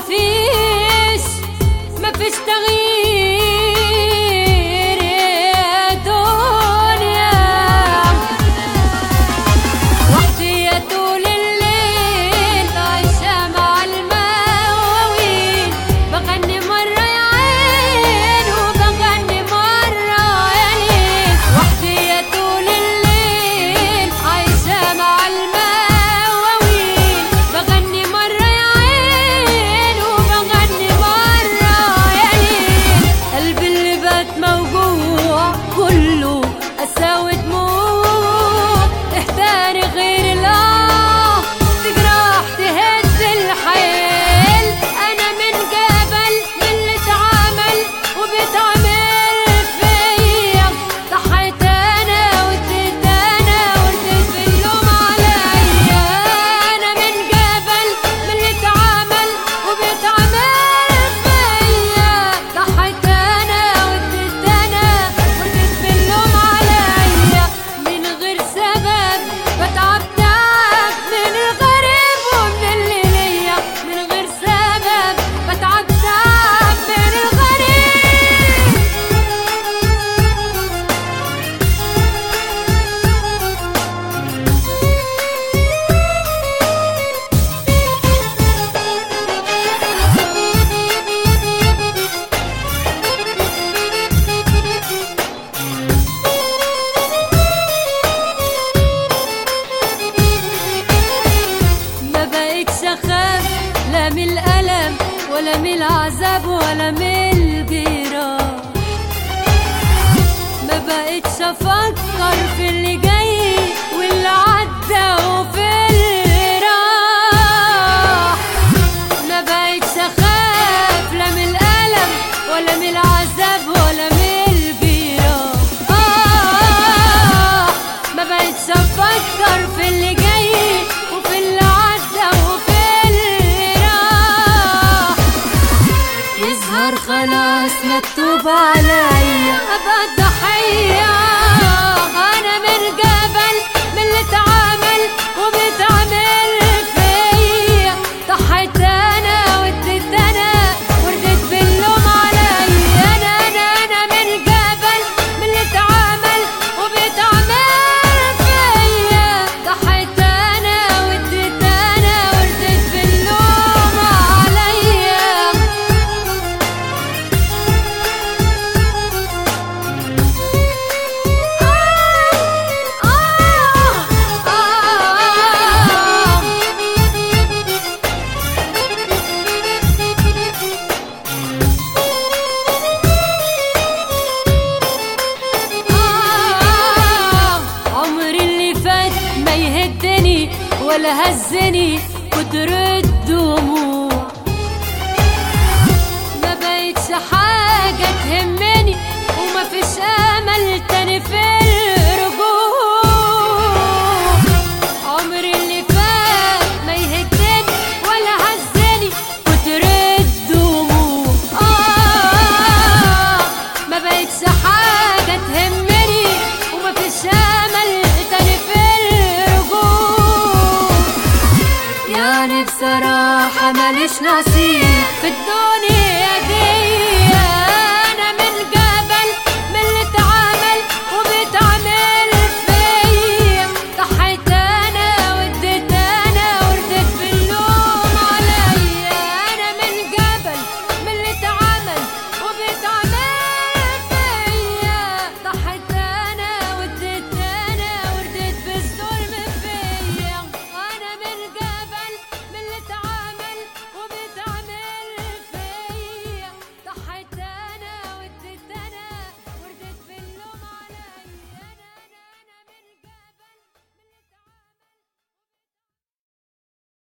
مفيش مفيش تغيير يا دنيا وحدي يا طول الليل عايشة مع المواويل بغني مرة يا عين وبغني مرة يا ليل وحدي يا طول الليل عايشة مع المواويل بغني مرة يا عين وبغني مرة يا ليل قلبي اللي بات موجوع كله قساوة دموع تحتاري غير الله تجرح تهز الحيل انا من جبل من اللي اتعمل وبيتعمل فيا ضحيت انا واديت انا ورديت باللوم عليا انا من جبل من اللي اتعمل وبيتعمل فيا ضحيت انا واديت انا ورديت باللوم عليا من غير سبب بتعب تعب من الغريب ومن اللي ليا من غير سبب بتعب تعب من الغريب ما بقتش اخاف لا من الالم ولا من العذاب ولا من الجراح ما بقتش افكر في اللي جاي واللي عدى وفي اللي راح ما بقتش اخاف لا من الالم ولا من العذاب ولا من الجراح آه ما بقتش افكر في اللي جاي وفي اللي عدى وفي اللي راح يظهر خلاص مكتوب عليا ابقى الضحية انا من جبل من اللي اتعمل وبيتعمل فيا ضحيت انا واديت انا ورديت باللوم عليا انا انا انا من جبل من اللي اتعمل وبيتعمل فيا ضحيت انا واديت انا ورديت باللوم عليا عمري اللي فات ما يهدني ولا هزني كتر الدموع ما بقتش حاجة تهمني وما فيش أمل تاني في الرجوع عمري اللي فات ما يهدني ولا هزني كتر الدموع آه ما بقتش حاجة تهمني وما فيش أمل تاني في الرجوع يعني بصراحة ماليش نصيب في الدنيا دي